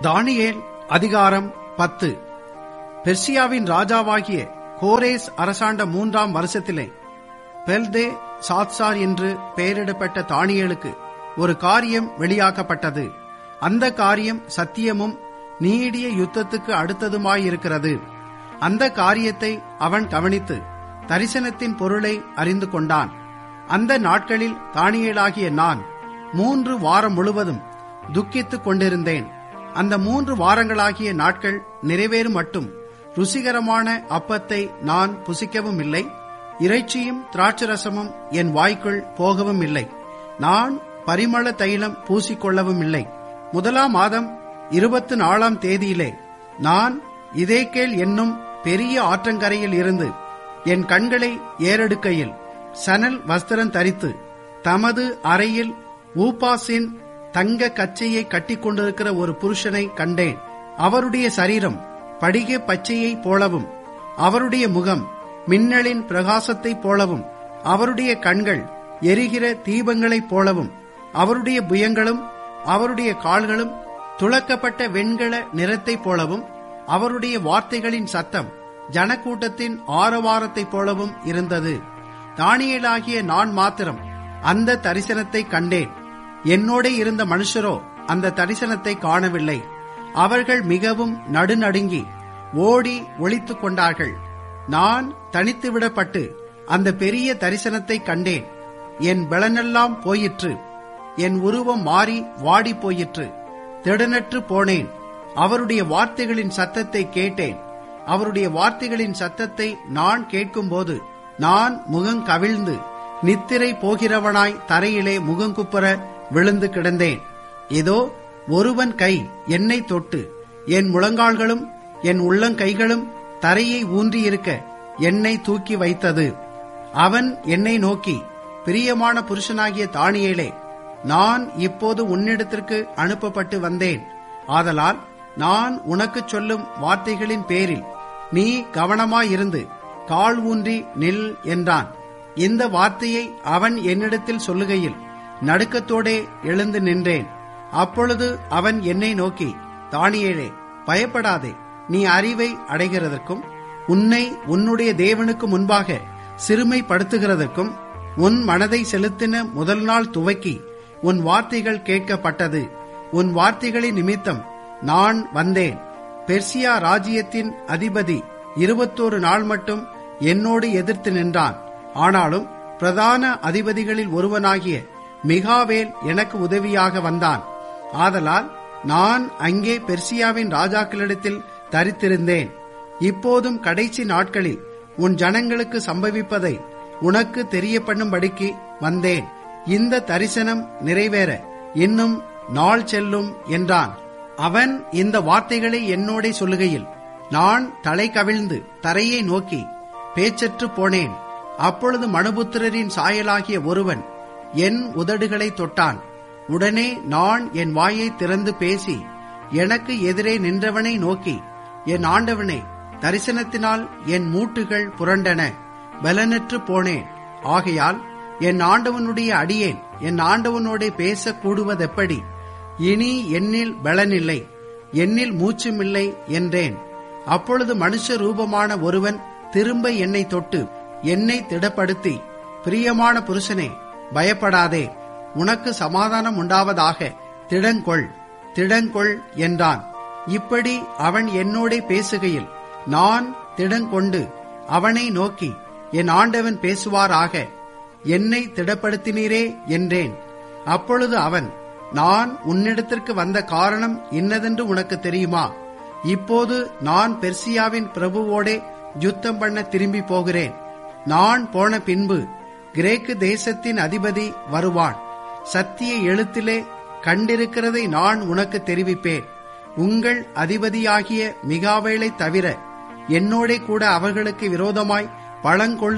தானியேல் அதிகாரம் பத்து பெர்சியாவின் ராஜாவாகிய கோரேஸ் அரசாண்ட மூன்றாம் வருஷத்திலே பெல்தே சாத்சார் என்று பெயரிடப்பட்ட தானியேலுக்கு ஒரு காரியம் வெளியாக்கப்பட்டது அந்த காரியம் சத்தியமும் நீடிய யுத்தத்துக்கு அடுத்ததுமாயிருக்கிறது அந்த காரியத்தை அவன் கவனித்து தரிசனத்தின் பொருளை அறிந்து கொண்டான் அந்த நாட்களில் தானியேலாகிய நான் மூன்று வாரம் முழுவதும் துக்கித்துக் கொண்டிருந்தேன் அந்த மூன்று வாரங்களாகிய நாட்கள் நிறைவேறும் மட்டும் ருசிகரமான அப்பத்தை நான் புசிக்கவும் இல்லை இறைச்சியும் திராட்சரசமும் என் வாய்க்குள் போகவும் இல்லை நான் பரிமள தைலம் பூசிக்கொள்ளவும் இல்லை முதலாம் மாதம் இருபத்தி நாலாம் தேதியிலே நான் இதேகேல் என்னும் பெரிய ஆற்றங்கரையில் இருந்து என் கண்களை ஏறெடுக்கையில் சணல் வஸ்திரம் தரித்து தமது அறையில் ஊபாசின் தங்க கச்சையை கட்டிக் கொண்டிருக்கிற ஒரு புருஷனை கண்டேன் அவருடைய சரீரம் படிக பச்சையைப் போலவும் அவருடைய முகம் மின்னலின் பிரகாசத்தைப் போலவும் அவருடைய கண்கள் எரிகிற தீபங்களைப் போலவும் அவருடைய புயங்களும் அவருடைய கால்களும் துளக்கப்பட்ட வெண்கல நிறத்தைப் போலவும் அவருடைய வார்த்தைகளின் சத்தம் ஜனக்கூட்டத்தின் ஆரவாரத்தைப் போலவும் இருந்தது தானியலாகிய நான் மாத்திரம் அந்த தரிசனத்தை கண்டேன் என்னோட இருந்த மனுஷரோ அந்த தரிசனத்தை காணவில்லை அவர்கள் மிகவும் நடுநடுங்கி ஓடி ஒளித்துக் கொண்டார்கள் நான் தனித்து விடப்பட்டு அந்த பெரிய தரிசனத்தை கண்டேன் என் பலனெல்லாம் போயிற்று என் உருவம் மாறி வாடி போயிற்று திடனற்று போனேன் அவருடைய வார்த்தைகளின் சத்தத்தை கேட்டேன் அவருடைய வார்த்தைகளின் சத்தத்தை நான் கேட்கும்போது நான் முகம் கவிழ்ந்து நித்திரை போகிறவனாய் தரையிலே முகங்குப்புற விழுந்து கிடந்தேன் இதோ ஒருவன் கை என்னை தொட்டு என் முழங்கால்களும் என் உள்ளங்கைகளும் தரையை ஊன்றியிருக்க என்னை தூக்கி வைத்தது அவன் என்னை நோக்கி பிரியமான புருஷனாகிய தானியேலே நான் இப்போது உன்னிடத்திற்கு அனுப்பப்பட்டு வந்தேன் ஆதலால் நான் உனக்கு சொல்லும் வார்த்தைகளின் பேரில் நீ கவனமாயிருந்து கால் ஊன்றி நில் என்றான் இந்த வார்த்தையை அவன் என்னிடத்தில் சொல்லுகையில் நடுக்கத்தோடே எழுந்து நின்றேன் அப்பொழுது அவன் என்னை நோக்கி தானியேழே பயப்படாதே நீ அறிவை அடைகிறதற்கும் உன்னை உன்னுடைய தேவனுக்கு முன்பாக சிறுமைப்படுத்துகிறதற்கும் உன் மனதை செலுத்தின முதல் நாள் துவக்கி உன் வார்த்தைகள் கேட்கப்பட்டது உன் வார்த்தைகளின் நிமித்தம் நான் வந்தேன் பெர்சியா ராஜ்யத்தின் அதிபதி இருபத்தோரு நாள் மட்டும் என்னோடு எதிர்த்து நின்றான் ஆனாலும் பிரதான அதிபதிகளில் ஒருவனாகிய மிகாவேல் எனக்கு உதவியாக வந்தான் ஆதலால் நான் அங்கே பெர்சியாவின் ராஜாக்களிடத்தில் தரித்திருந்தேன் இப்போதும் கடைசி நாட்களில் உன் ஜனங்களுக்கு சம்பவிப்பதை உனக்கு தெரிய பண்ணும்படிக்கு வந்தேன் இந்த தரிசனம் நிறைவேற இன்னும் நாள் செல்லும் என்றான் அவன் இந்த வார்த்தைகளை என்னோட சொல்லுகையில் நான் தலை கவிழ்ந்து தரையை நோக்கி பேச்சற்று போனேன் அப்பொழுது மனுபுத்திரரின் சாயலாகிய ஒருவன் என் உதடுகளை தொட்டான் உடனே நான் என் வாயை திறந்து பேசி எனக்கு எதிரே நின்றவனை நோக்கி என் ஆண்டவனே தரிசனத்தினால் என் மூட்டுகள் புரண்டன பலனற்று போனேன் ஆகையால் என் ஆண்டவனுடைய அடியேன் என் ஆண்டவனோட பேச கூடுவதெப்படி இனி என்னில் பலனில்லை என்னில் மூச்சுமில்லை என்றேன் அப்பொழுது மனுஷ ரூபமான ஒருவன் திரும்ப என்னை தொட்டு என்னை திடப்படுத்தி பிரியமான புருஷனே பயப்படாதே உனக்கு சமாதானம் உண்டாவதாக திடங்கொள் திடங்கொள் என்றான் இப்படி அவன் என்னோட பேசுகையில் நான் திடங்கொண்டு அவனை நோக்கி என் ஆண்டவன் பேசுவாராக என்னை திடப்படுத்தினீரே என்றேன் அப்பொழுது அவன் நான் உன்னிடத்திற்கு வந்த காரணம் இன்னதென்று உனக்கு தெரியுமா இப்போது நான் பெர்சியாவின் பிரபுவோடே யுத்தம் பண்ண திரும்பி போகிறேன் நான் போன பின்பு கிரேக்கு தேசத்தின் அதிபதி வருவான் சத்திய எழுத்திலே கண்டிருக்கிறதை நான் உனக்கு தெரிவிப்பேன் உங்கள் அதிபதியாகிய மிகாவேலை தவிர என்னோட கூட அவர்களுக்கு விரோதமாய் பழங்கொள்ளு